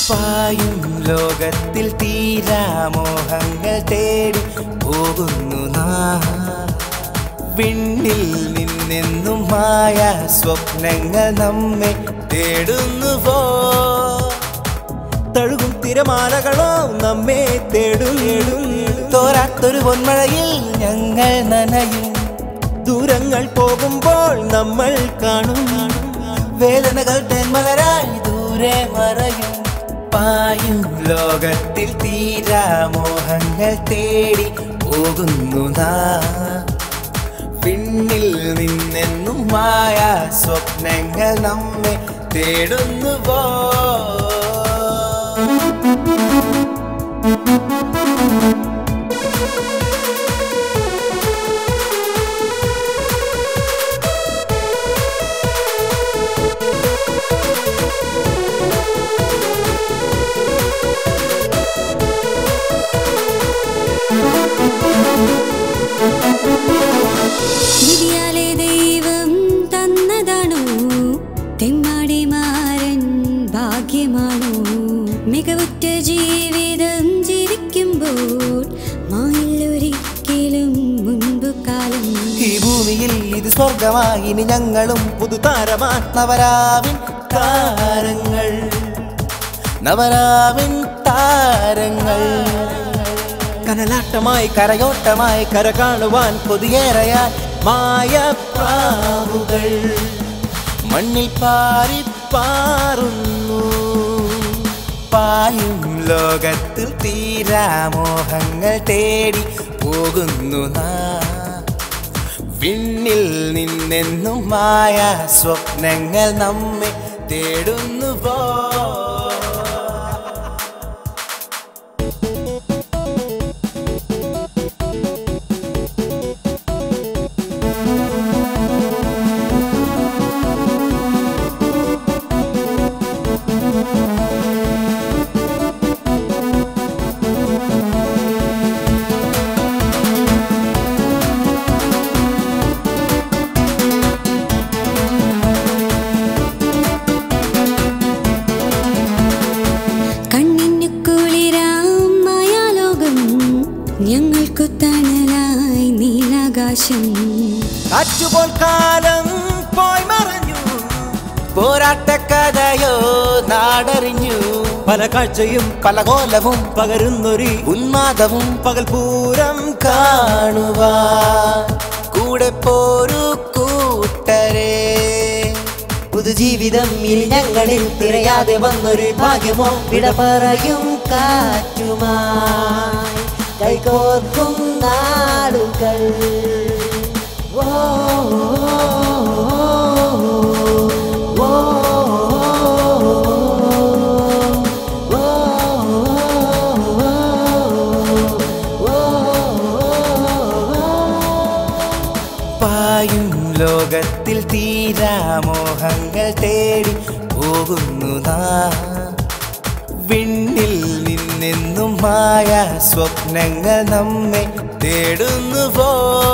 പായും ലോകത്തിൽ തീരാമോഹങ്ങൾ തേടി പോകുന്നു നാം വിണ്ണിൽ നിന്നെന്നും മായ സ്വപ്നങ്ങൾ നമ്മെ തേടുന്നുവോ തഴുകും തിരമാലകളോ നമ്മെ തേടും തോരാത്തൊരു പൊന്മഴയിൽ ഞങ്ങൾ നനയും ദൂരങ്ങൾ പോകുമ്പോൾ നമ്മൾ കാണും വേദനകൾ തെന്മലരായി ദൂരെ മറയും പായും ലോകത്തിൽ തീരാമോഹങ്ങൾ തേടി പോകുന്നു നാം പിന്നിൽ നിന്നെന്നും മായ സ്വപ്നങ്ങൾ നമ്മെ തേടുന്നുവോ വിധിയാലെ ദൈവം തന്നതാണോ തെമ്മാടി മാറൻ ഭാഗ്യമാണോ മികവുറ്റ ജീവിതം ജീവിക്കുമ്പോൾ മായില്ലൊരിക്കലും മുൻപ് കാലം ഈ ഭൂമിയിൽ ഇത് സ്വർഗമായി ഇനി ഞങ്ങളും പുതുതാരമാ നവരാവിൻ താരങ്ങൾ നവരാവിൻ താരങ്ങൾ കനലാട്ടമായി കരയോട്ടമായി കര കാണുവാൻ കൊതിയേറയാൻ മായപ്രാവുകൾ മണ്ണിൽ പാറിപ്പാറുന്നു പായും ലോകത്തിൽ തീരാമോഹങ്ങൾ തേടി പോകുന്നു നാം വിണ്ണിൽ നിന്നെന്നും മായ സ്വപ്നങ്ങൾ നമ്മെ തേടുന്നുവോ കണ്ണിന് കുളിരാം മായാലോകം ഞങ്ങൾക്കു തണലായി നീലാകാശം കാറ്റുപോൽ കാലം പോയി മറഞ്ഞു പോരാട്ടക്കഥയോ നാടറിഞ്ഞു പല കാഴ്ചയും പല കോലവും പകരുന്നൊരു ഉന്മാദവും പകൽപൂരം കാണുവാൻ കൂടെ പോരു കൂട്ടരെ പുതുജീവിതം ഇനി ഞങ്ങളിൽ തിരയാതെ വന്നൊരു ഭാഗ്യമോ വിട പറയും കാറ്റുമായി കൈകോർക്കും നാടുകൾ ഓ, ഓ, ഓ, ഓ, പായും ലോകത്തിൽ തീരാമോഹങ്ങൾ തേടി പോകുന്നു നാം വിണ്ണിൽ നിന്നെന്നും മായ സ്വപ്നങ്ങൾ നമ്മെ തേടുന്നുവോ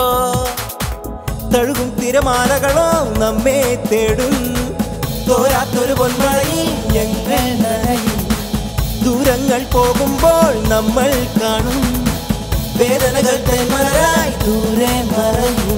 തഴുകും തിരമാലകളോ നമ്മെ തേടും തോരാത്തൊരു പൊന്മഴയിൽ ഞങ്ങൾ നനയും ദൂരങ്ങൾ പോകുമ്പോൾ നമ്മൾ കാണും വേദനകൾ തെന്മലരായി ദൂരെ മറയും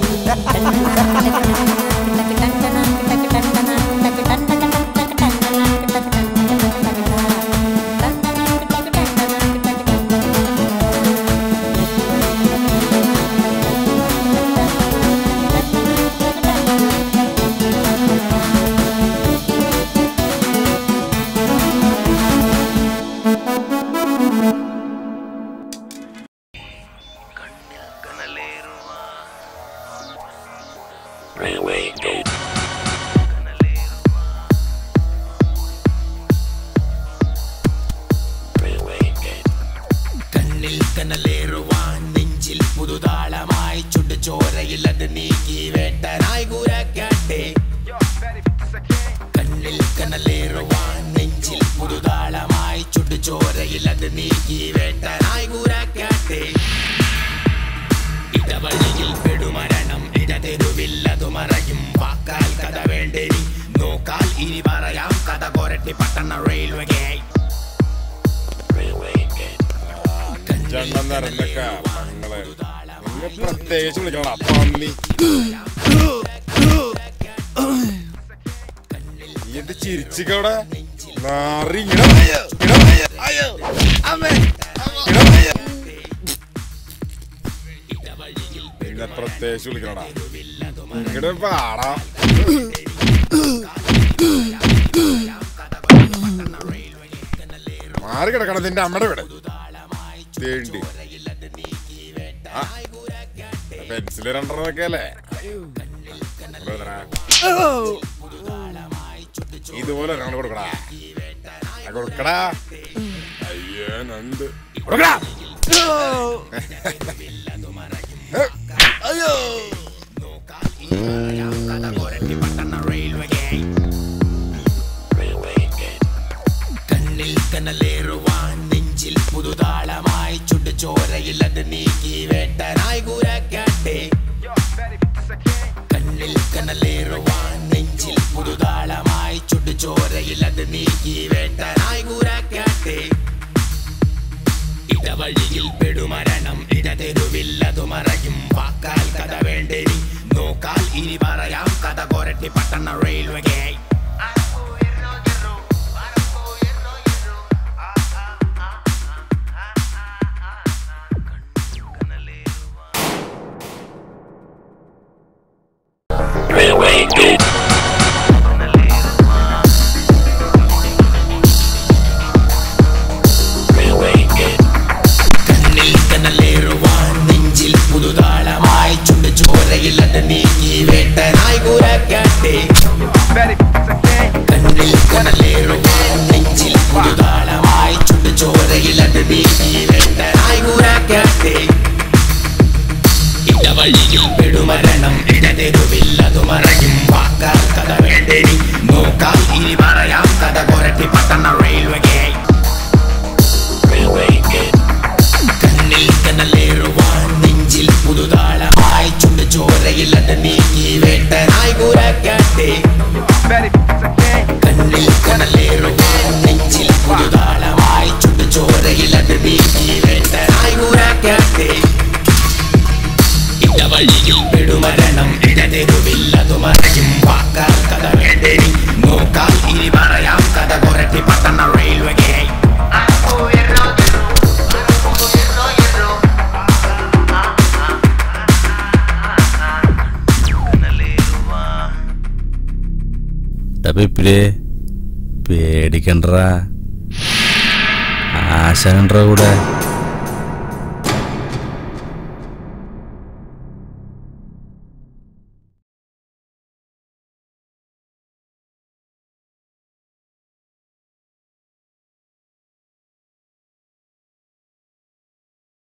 കണ്ണിൽ കനലേറുവാൻ നെഞ്ചിൽ പുതുതാളമായി ചുടുചോരയിൽ അത് നീക്കി വേട്ടനായി കൂരക്കാട്ടെ കണ്ണിൽ കനലേറുവാൻ നെഞ്ചിൽ പുതുതാളമായി ചുടുചോരയിൽ അത് നീക്കി വേട്ടനായി കൂരക്കാട്ടെ ഇടവഴിയിൽ പെടുമരണം ഇടതെരുവിൽ അത് മറയും വാക്കാൽ കഥ വേണ്ടേനി നോക്കാൽ ഇനി പറയാം കഥ കൊരട്ടി പട്ടണ റെയിൽവേ ഗേറ്റ് അഞ്ചെണ്ണം നിരന്നൊക്കെ ഞങ്ങള് നിന്നെ പ്രത്യേകിച്ച് വിളിക്കണം പന്നി ഈ എന്ത് ചിരിച്ചിക്കവിടെ നാറി ഇങ്ങടെ അയ്യോ, ഇങ്ങടെ അയ്യോ, അമ്മേ, ഇങ്ങടെ നിന്നെ പ്രത്യേകിച്ച് വിളിക്കണടാ ഇങ്ങടെ പാടാ മാറി കിടക്കണം നിന്റെ അമ്മയുടെ വീട് തേണ്ടി പെൻസിൽ രണ്ടെണ്ണമൊക്കെ അല്ലേ ഇവിടെ വന്നെടാ. ഇതുപോലെ ഞങ്ങൾ കൊടുക്കടാ ആ, കൊടുക്കടാ അയ്യോ നന്ദ് കൊടുക്കടാ അയ്യോ കണ്ണിൽ കനലേറുവാൻ നെഞ്ചിൽ പുതുതാളമായി ചുടുചോരയിൽ അത് നീക്കി വേട്ടനായി കൂരക്കാട്ടെ കണ്ണിൽ കനലേറുവാൻ നെഞ്ചിൽ പുതുതാളമായി ചുടുചോരയിൽ അത് നീക്കി വേട്ടനായി കൂരക്കാട്ടെ ഇടവഴിയിൽ പെടുമരണം ഇടതെരുവിൽ അത് മറയും വാക്കാൽ കഥ വേണ്ടേരി നോക്കാൽ ഇനി പറയാം കഥ കൊരട്ടി പട്ടണ റെയിൽവേ ഗേറ്റ് കണ്ണിൽ കനലേറുവാൻ നെഞ്ചിൽ പുതുതാളമായി ചുടുചോരയിൽ അത് നീക്കി വേട്ടനായി കൂരക്കാട്ടെ കണ്ണിൽ കനലേറുവാൻ നെഞ്ചിൽ പുതുതാളമായി ചുടുചോരയിൽ അത് നീക്കി വേട്ടനായി കൂരക്കാട്ടെ ഇടവഴിയിൽ പെടുമരണം ഇടതെരുവിൽ അത് മറയും വാക്കാൽ കഥ വേണ്ടേരി നോക്കാം ഇനി പറയാം കഥ കൊരട്ടി പട്ടണ റെയിൽവേ ഗേറ്റ് കണ്ണിൽ കനലേറുവാൻ നെഞ്ചിൽ പുതുതാളമായി ചുടുചോരയിൽ അത് നീക്കി വേട്ടനായി കൂരക്കാട്ടെ കണ്ണിൽ കനലേറുവാൻ നെഞ്ചിൽ പുതുതാളമായി ചുടുചോരയിൽ അത് നീക്കി വേട്ടനായി കൂരക്കാട്ടെ ഇടവഴിയിൽ പെടുമരണം ഇടതെരുവിൽ അത് മറയും വാക്കാൽ കഥ വേണ്ടേരി നോക്കാൽ ഇനി പറയാം കഥ കൊരട്ടി പട്ടണ റെയിൽവേ ഗേറ്റ് ഡബിപ്പിലെ പേടിക്കണ്ട ആശാനണ്ട കൂടെ